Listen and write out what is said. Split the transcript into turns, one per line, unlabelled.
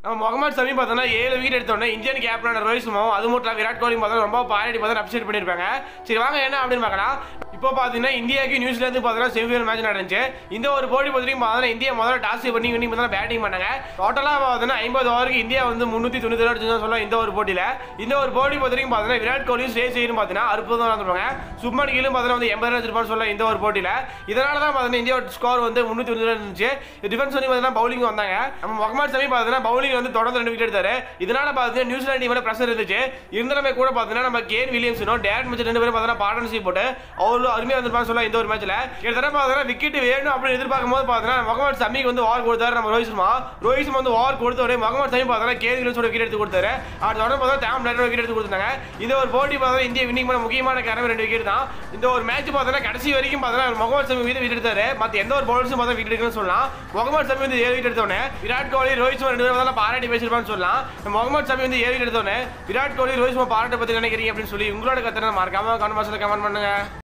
நம்ம முகமது சமி பார்த்தோன்னா ஏழு விக்கெட் எடுத்தோடனே இந்தியன் கேப்டனான ரோஹித் சர்மாவும் அது மட்டும் விராட் கோலி பார்த்தா ரொம்ப பாராட்டி பார்த்தா அப்செட் பண்ணியிருப்பாங்க சரி வாங்க என்ன அப்படின்னு பார்க்கலாம் இப்போ பார்த்தீங்கன்னா இந்தியாவுக்கு நியூசிலாந்து பார்த்தீங்கன்னா செமிஃபைனல் மேட்ச் நடந்துச்சு இந்த ஒரு போட்டி பொறுத்தவரைக்கும் பார்த்தீங்கன்னா இந்தியா முதல்ல டாஸ் பண்ணி பண்ணி பார்த்தீங்கன்னா பேட்டிங் பண்ணாங்க டோட்டலாக பார்த்தீங்கன்னா ஐம்பது ஓவருக்கு இந்தியா வந்து முந்நூற்றி தொண்ணூற்றி அடிச்சு சொல்லலாம் இந்த ஒரு போட்டியில் இந்த ஒரு போட்டி பொறுத்தவரைக்கும் பார்த்தீங்கன்னா விராட் கோலியும் ஸ்ரே செய்யணும் பார்த்தீங்கன்னா அற்புதம் நடந்துருப்பாங்க சுப்மன் கிலும் பார்த்தீங்கன்னா வந்து எண்பது ரன் வச்சிருப்பான்னு சொல்லலாம் இந்த ஒரு போட்டியில் இதனால தான் பார்த்தீங்கன்னா இந்தியாவோட ஸ்கோர் வந்து முந்நூற்றி தொண்ணூறு இருந்துச்சு டிஃபென்ஸ் வந்து பார்த்தீங்கன்னா பவுலிங் வந்தாங்க நம்ம முகமது சமி பார்த்தீங்கன்னா பவுலிங் வந்து தொடர்ந்து ரெண்டு விக்கெட் எடுத்தாரு இதனால பார்த்தீங்கன்னா நியூசிலாந்து டீமோட ப்ரெஷர் இருந்துச்சு இருந்தாலுமே கூட பார்த்தீங்கன்னா நம்ம கேன் வில்லியம்ஸனும் டேரட் மிச்சர் ரெண்டு பேரும் பார்த்தீங்கன்னா பார்ட்னர்ஷிப் போட்டு அவ்வளோ அருமையாக வந்திருப்பாங்க சொல்லலாம் இந்த ஒரு மேட்ச்ல கிட்டத்தட்ட பார்த்தீங்கன்னா விக்கெட் வேணும் அப்படின்னு எதிர்பார்க்கும் போது பார்த்தீங்கன்னா முகமது சமிக்கு வந்து ஓவர் கொடுத்தாரு நம்ம ரோஹித் சர்மா ரோஹித் சர்மா வந்து ஓவர் கொடுத்த உடனே முகமது சமி பார்த்தீங்கன்னா கேன் வில்லியம்ஸோட விக்கெட் எடுத்து கொடுத்தாரு அவர் தொடர்ந்து பார்த்தா டேம் லைனோட விக்கெட் எடுத்து கொடுத்தாங்க இந்த ஒரு போட்டி பார்த்தீங்கன்னா இந்தியா வின்னிங் பண்ண முக்கியமான காரணம் ரெண்டு விக்கெட் தான் இந்த ஒரு மேட்ச் பார்த்தீங்கன்னா கடைசி வரைக்கும் பார்த்தீங்கன்னா முகமது சமி வீடு விக்கெட் எடுத்தாரு மற்ற எந்த ஒரு பவுலர்ஸும் பார்த்தா விக்கெட் எடுக்கணும்னு சொல்லலாம் முகமது சமி வந்து ஏழு விக்கெட் எடுத்தோடனே விராட் கோலி ரோஹித் சர்மா ரெண்டு பேரும் பார்த்தா பாராட்டி பேசியிருப்பான்னு சொல்லலாம் முகமது சமி வந்து ஏழு விக்கெட் எடுத்தோடனே விராட் கோலி ரோஹித் சர்மா பாராட்ட பத்தி நினைக்கிறீங்க அப்படின்னு சொல்லி உங்களோட கத்தனை மறக்காம கமெண்ட் பாக்ஸ்ல கமெண்ட் பண்ணுங்க